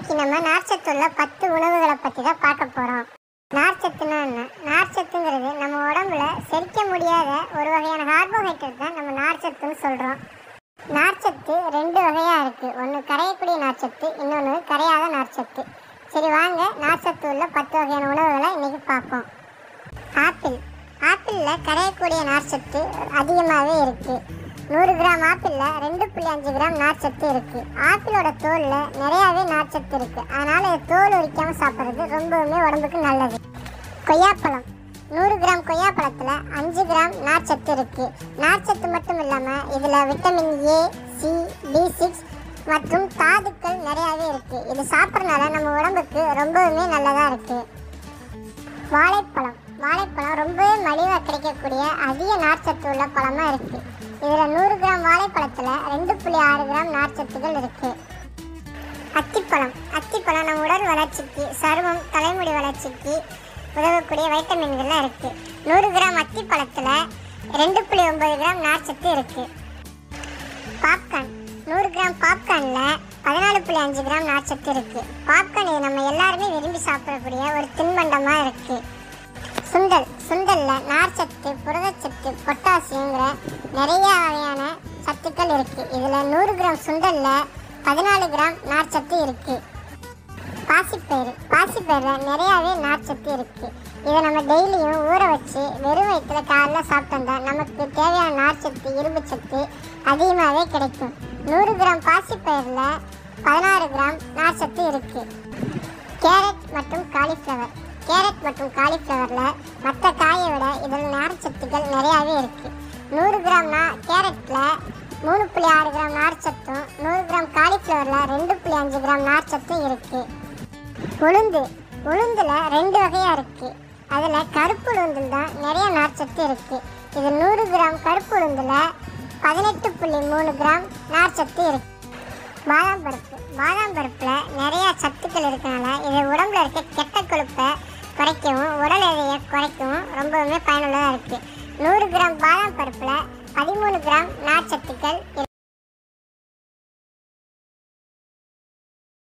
இன்னைக்கு நம்ம நார்ச்சத்துள்ள பத்து உணவுகளை பற்றி தான் பார்க்க போகிறோம் நார்ச்சத்துனா என்ன நார்ச்சத்துங்கிறது நம்ம உடம்புல செரிக்க முடியாத ஒரு வகையான கார்போஹைட்ரேட் தான் நம்ம நார்ச்சத்துன்னு சொல்கிறோம் நார்ச்சத்து ரெண்டு வகையாக இருக்குது ஒன்று கரையக்கூடிய நார்ச்சத்து இன்னொன்று கரையாத நார்ச்சத்து சரி வாங்க நார்ச்சத்து உள்ள பத்து வகையான உணவுகளை இன்னைக்கு பார்ப்போம் ஆப்பிள் ஆப்பிளில் கரையக்கூடிய நார்ச்சத்து அதிகமாகவே இருக்குது நூறு கிராம் ஆப்பிளில் ரெண்டு புள்ளி அஞ்சு கிராம் நார்ச்சத்து இருக்குது ஆப்பிளோட தோலில் நிறையாவே நார்ச்சத்து இருக்குது அதனால் இது தோல் உரிக்காமல் சாப்பிட்றது ரொம்பவுமே உடம்புக்கு நல்லது கொய்யாப்பழம் நூறு கிராம் கொய்யாப்பழத்தில் அஞ்சு கிராம் நார்ச்சத்து இருக்குது நார்ச்சத்து மட்டும் இல்லாமல் இதில் vitamin A C B six மற்றும் தாதுக்கள் நிறையாவே இருக்குது இது சாப்பிட்றதுனால நம்ம உடம்புக்கு ரொம்பவுமே நல்லதாக இருக்குது வாழைப்பழம் வாழைப்பழம் ரொம்பவே மலிவாக கிடைக்கக்கூடிய அதிக நார்ச்சத்து உள்ள பழமாக இருக்குது இதில் நூறு கிராம் வாழைப்பழத்தில் ரெண்டு புள்ளி ஆறு கிராம் நார்ச்சத்துகள் இருக்குது அத்திப்பழம் அத்திப்பழம் நம்ம உடல் வளர்ச்சிக்கு சருமம் தலைமுடி வளர்ச்சிக்கு உதவக்கூடிய வைட்டமின்கள்லாம் இருக்குது நூறு கிராம் அத்திப்பழத்தில் ரெண்டு புள்ளி ஒன்பது கிராம் நார்ச்சத்து இருக்குது பாப்கார்ன் நூறு கிராம் பாப்கார்னில் பதினாலு புள்ளி அஞ்சு கிராம் நார்ச்சத்து இருக்குது பாப்கார்ன் இது நம்ம எல்லாருமே விரும்பி சாப்பிடக்கூடிய ஒரு தின்பண்டமாக இருக்குது சுண்டல் சுண்டலில் நார்ச்சத்து புரதச்சத்து பொட்டாசியங்கிற நிறைய வகையான சத்துக்கள் இருக்குது இதில் நூறு கிராம் சுண்டலில் பதினாலு கிராம் நார்ச்சத்து இருக்குது பாசிப்பயிறு பாசிப்பயிரில் நிறையாவே நார்ச்சத்து இருக்குது இதை நம்ம டெய்லியும் ஊற வச்சு வெறும் வயிற்றுல காலைல சாப்பிட்டோம்னா நமக்கு தேவையான நார்ச்சத்து இரும்புச்சத்து அதிகமாகவே கிடைக்கும் நூறு கிராம் பாசிப்பயிரில் பதினாறு கிராம் நார்ச்சத்து இருக்குது கேரட் மற்றும் காலிஃப்ளவர் கேரட் மற்றும் காலிஃப்ளவரில் மற்ற காயை விட இதில் நார்ச்சத்துக்கள் நிறையாவே இருக்குது நூறு கிராம் நா கேரட்டில் மூணு புள்ளி ஆறு கிராம் நார்ச்சத்தும் நூறு கிராம் காலிஃப்ளவரில் ரெண்டு புள்ளி அஞ்சு கிராம் நார்ச்சத்தும் இருக்குது உளுந்து உளுந்தில் ரெண்டு வகையாக இருக்குது அதில் கருப்பு உளுந்தில் தான் நிறைய நார்ச்சத்து இருக்குது இது நூறு கிராம் கருப்பு உளுந்தில் பதினெட்டு புள்ளி மூணு கிராம் நார்ச்சத்து இருக்குது பாதாம் பருப்பு பாதாம் பருப்பில் நிறைய சத்துக்கள் இருக்கனால இது உடம்புல இருக்க கெட்ட கொழுப்பை குறைக்கவும் உடல் எடையை குறைக்கவும் ரொம்பவுமே பயனுள்ளதாக இருக்குது நூறு கிராம் பாதாம் பருப்பில் பதிமூணு கிராம் நார்ச்சத்துக்கள் இருக்கு